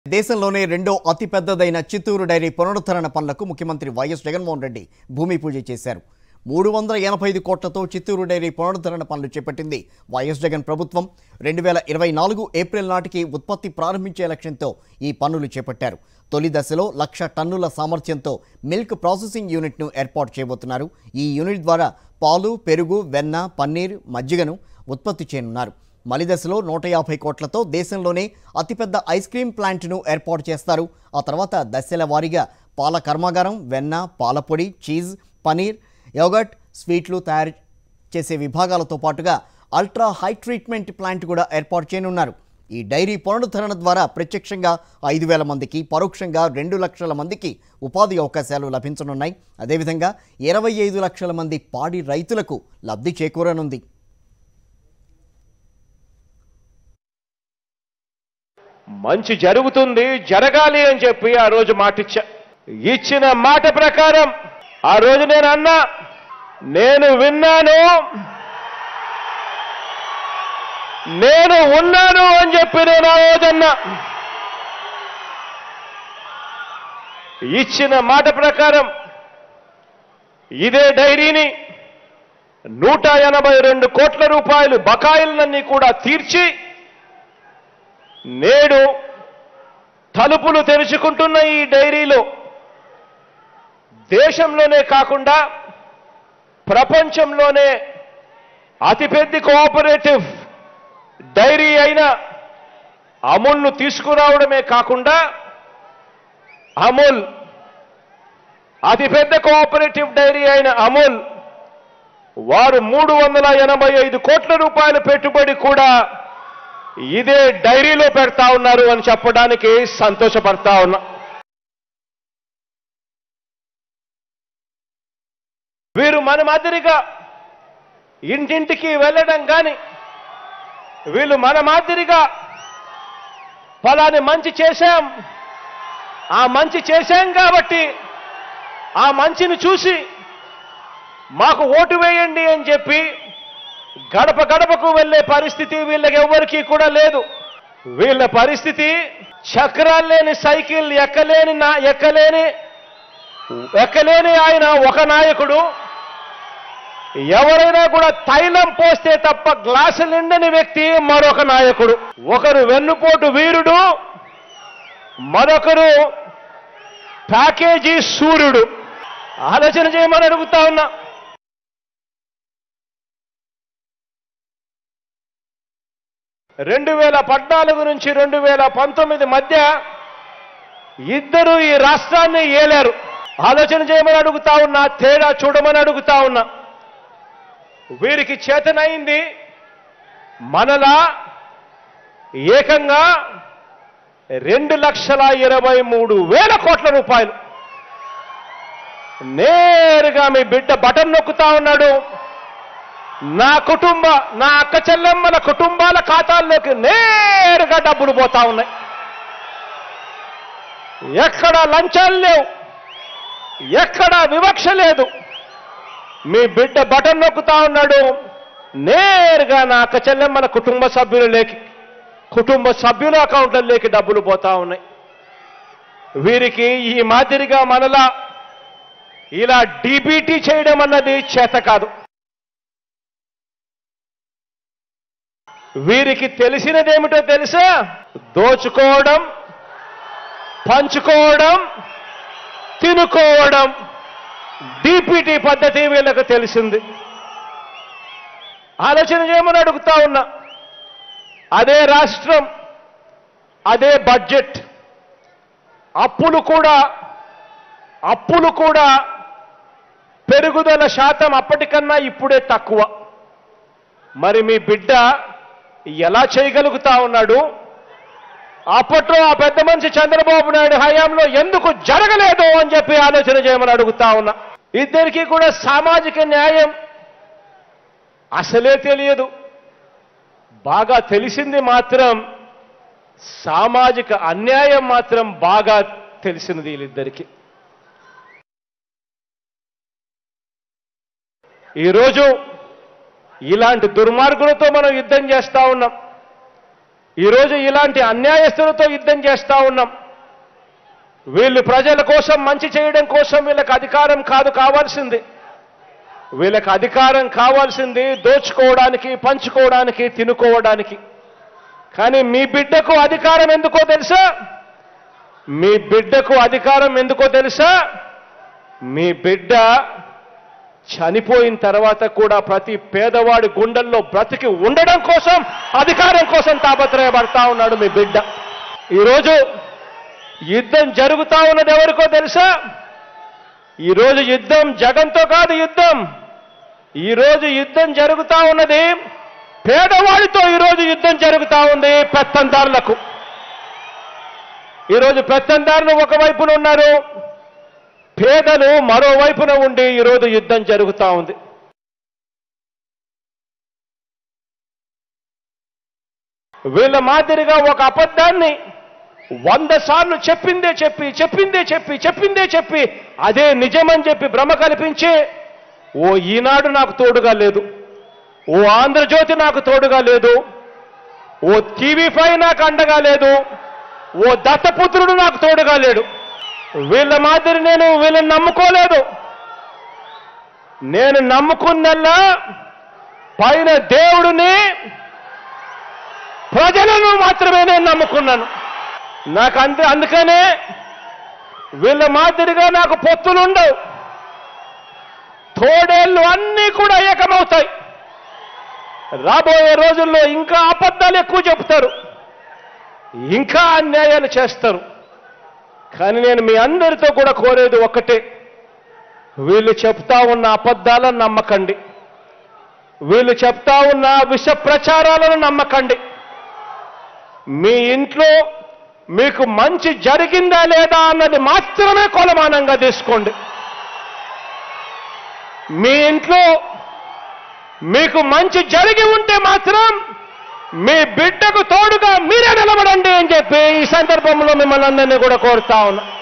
దేశంలోనే రెండో అతిపెద్దదైన చిత్తూరు డైరీ పునరుద్ధరణ పనులకు ముఖ్యమంత్రి వైఎస్ జగన్మోహన్ రెడ్డి భూమి పూజ చేశారు మూడు వందల ఎనభై ఐదు కోట్లతో చిత్తూరు డైరీ పునరుద్ధరణ పనులు చేపట్టింది వైఎస్ జగన్ ప్రభుత్వం రెండు వేల ఇరవై నాలుగు ఏప్రిల్ నాటికి ఉత్పత్తి ప్రారంభించే లక్ష్యంతో ఈ పనులు చేపట్టారు తొలి దశలో లక్ష టన్నుల సామర్థ్యంతో మిల్క్ ప్రాసెసింగ్ యూనిట్ను ఏర్పాటు చేయబోతున్నారు ఈ యూనిట్ ద్వారా పాలు పెరుగు వెన్న పన్నీర్ మజ్జిగను ఉత్పత్తి చేయనున్నారు మలి దశలో నూట యాభై కోట్లతో దేశంలోనే అతిపెద్ద ఐస్ క్రీమ్ ప్లాంట్ను ఏర్పాటు చేస్తారు ఆ తర్వాత దశల వారీగా పాల కర్మాగారం వెన్న పాలపొడి చీజ్ పనీర్ యోగట్ స్వీట్లు తయారు చేసే విభాగాలతో పాటుగా అల్ట్రా హై ట్రీట్మెంట్ ప్లాంట్ కూడా ఏర్పాటు చేయనున్నారు ఈ డైరీ పునరుద్ధరణ ద్వారా ప్రత్యక్షంగా ఐదు వేల మందికి పరోక్షంగా రెండు లక్షల మందికి ఉపాధి అవకాశాలు లభించనున్నాయి అదేవిధంగా ఇరవై ఐదు లక్షల మంది పాడి రైతులకు లబ్ధి చేకూరనుంది మంచి జరుగుతుంది జరగాలి అని చెప్పి ఆ రోజు మాటిచ్చా ఇచ్చిన మాట ప్రకారం ఆ రోజు నేను అన్నా నేను విన్నాను నేను ఉన్నాను అని చెప్పి నేను ఆ రోజన్నా ఇచ్చిన మాట ప్రకారం ఇదే డైరీని నూట ఎనభై రెండు కోట్ల రూపాయలు బకాయిలన్నీ కూడా తీర్చి నేడు తలుపులు తెరుచుకుంటున్న ఈ డైరీలో దేశంలోనే కాకుండా ప్రపంచంలోనే అతిపెద్ద కోఆపరేటివ్ డైరీ అయిన అమూల్ను తీసుకురావడమే కాకుండా అమూల్ అతిపెద్ద కోఆపరేటివ్ డైరీ అయిన అమూల్ వారు మూడు వందల ఎనభై ఐదు కోట్ల రూపాయల పెట్టుబడి కూడా ఇదే డైరీలో పెడతా ఉన్నారు అని చెప్పడానికి సంతోషపడతా ఉన్నా వీరు మన మాదిరిగా ఇంటింటికి వెళ్ళడం కానీ వీళ్ళు మన మాదిరిగా ఫలాని మంచి చేశాం ఆ మంచి చేశాం కాబట్టి ఆ మంచిని చూసి మాకు ఓటు వేయండి అని చెప్పి గడప గడపకు వెళ్ళే పరిస్థితి వీళ్ళకి ఎవ్వరికీ కూడా లేదు వీళ్ళ పరిస్థితి చక్రాలు లేని సైకిల్ ఎక్కలేని నా ఎక్కలేని ఎక్కలేని ఆయన ఒక నాయకుడు ఎవరైనా కూడా తైలం పోస్తే తప్ప గ్లాసు నిండని వ్యక్తి మరొక నాయకుడు ఒకరు వెన్నుపోటు వీరుడు మరొకరు ప్యాకేజీ సూర్యుడు ఆలోచన చేయమని అడుగుతా ఉన్నా రెండు వేల పద్నాలుగు నుంచి రెండు వేల పంతొమ్మిది మధ్య ఇద్దరు ఈ రాష్ట్రాన్ని ఏలారు ఆలోచన చేయమని అడుగుతా ఉన్నా తేడా చూడమని అడుగుతా ఉన్నా వీరికి చేతనైంది మనలా ఏకంగా రెండు లక్షల ఇరవై మూడు వేల కోట్ల రూపాయలు నేరుగా మీ బిడ్డ బటన్ నొక్కుతా ఉన్నాడు నా కుటుంబ నా అక్క చెల్లెమ్మల కుటుంబాల ఖాతాల్లోకి నేరుగా డబ్బులు పోతా ఉన్నాయి ఎక్కడ లంచాలు లేవు ఎక్కడ వివక్ష లేదు మీ బిడ్డ బటన్ నొక్కుతా ఉన్నాడు నేరుగా నా అక్క చెల్లెమ్మల కుటుంబ సభ్యులలోకి కుటుంబ సభ్యుల అకౌంట్లలోకి డబ్బులు పోతా ఉన్నాయి వీరికి ఈ మాదిరిగా మనలా ఇలా డీబీటీ చేయడం అన్నది చేత కాదు వీరికి తెలిసినదేమిటో తెలుసా దోచుకోవడం పంచుకోవడం తినుకోవడం డీపీటీ పద్ధతి వీళ్ళకు తెలిసింది ఆలోచన చేయమని అడుగుతా ఉన్నా అదే రాష్ట్రం అదే బడ్జెట్ అప్పులు కూడా అప్పులు కూడా పెరుగుదల శాతం అప్పటికన్నా ఇప్పుడే తక్కువ మరి మీ బిడ్డ ఎలా చేయగలుగుతా ఉన్నాడు అప్పట్లో ఆ పెద్ద మనిషి చంద్రబాబు నాయుడు హయాంలో ఎందుకు జరగలేదు అని చెప్పి ఆలోచన చేయమని అడుగుతా ఉన్నా ఇద్దరికీ కూడా సామాజిక న్యాయం అసలే తెలియదు బాగా తెలిసింది మాత్రం సామాజిక అన్యాయం మాత్రం బాగా తెలిసినది వీళ్ళిద్దరికీ ఈరోజు ఇలాంటి దుర్మార్గులతో మనం యుద్ధం చేస్తా ఉన్నాం ఈరోజు ఇలాంటి అన్యాయస్తులతో యుద్ధం చేస్తా ఉన్నాం వీళ్ళు ప్రజల కోసం మంచి చేయడం కోసం వీళ్ళకి అధికారం కాదు కావాల్సింది వీళ్ళకి అధికారం కావాల్సింది దోచుకోవడానికి పంచుకోవడానికి తినుకోవడానికి కానీ మీ బిడ్డకు అధికారం ఎందుకో తెలుసా మీ బిడ్డకు అధికారం ఎందుకో తెలుసా మీ బిడ్డ చనిపోయిన తర్వాత కూడా ప్రతి పేదవాడి గుండెల్లో బ్రతికి ఉండడం కోసం అధికారం కోసం తాపత్రయపడతా ఉన్నాడు మీ బిడ్డ ఈరోజు యుద్ధం జరుగుతా ఉన్నది ఎవరికో తెలుసా ఈరోజు యుద్ధం జగన్తో కాదు యుద్ధం ఈరోజు యుద్ధం జరుగుతా ఉన్నది పేదవాడితో ఈరోజు యుద్ధం జరుగుతా ఉంది పెత్తందారులకు ఈరోజు పెత్తందారులు ఒకవైపున ఉన్నారు పేదలు మరోవైపున ఉండి ఈరోజు యుద్ధం జరుగుతా ఉంది వీళ్ళ మాదిరిగా ఒక అబద్ధాన్ని వంద సార్లు చెప్పిందే చెప్పి చెప్పిందే చెప్పి చెప్పిందే చెప్పి అదే నిజమని చెప్పి భ్రమ కల్పించి ఓ ఈనాడు నాకు తోడుగా లేదు ఓ ఆంధ్రజ్యోతి నాకు తోడుగా లేదు ఓ టీవీ ఫైవ్ నాకు అండగా లేదు ఓ దత్తపుత్రుడు నాకు తోడుగా లేడు వీళ్ళ మాదిరి నేను వీళ్ళని నమ్ముకోలేదు నేను నమ్ముకున్నల్లా పైన దేవుడిని ప్రజలను మాత్రమే నేను నమ్ముకున్నాను నాకు అంతే అందుకనే వీళ్ళ మాదిరిగా నాకు పొత్తులుండవు తోడేళ్ళు అన్నీ కూడా ఏకమవుతాయి రాబోయే రోజుల్లో ఇంకా అబద్ధాలు ఎక్కువ చెప్తారు ఇంకా అన్యాయాలు చేస్తారు కానీ నేను మీ అందరితో కూడా కోరేది ఒక్కటే వీళ్ళు చెప్తా ఉన్న అబద్ధాలను నమ్మకండి వీళ్ళు చెప్తా ఉన్న విష ప్రచారాలను నమ్మకండి మీ ఇంట్లో మీకు మంచి జరిగిందా లేదా అన్నది మాత్రమే కొలమానంగా తీసుకోండి మీ ఇంట్లో మీకు మంచి జరిగి ఉంటే మాత్రం మీ బిడ్డకు తోడుగా మీరే నిలబడండి అని చెప్పి ఈ సందర్భంలో మిమ్మల్ని అందరినీ కూడా కోరుతా ఉన్నా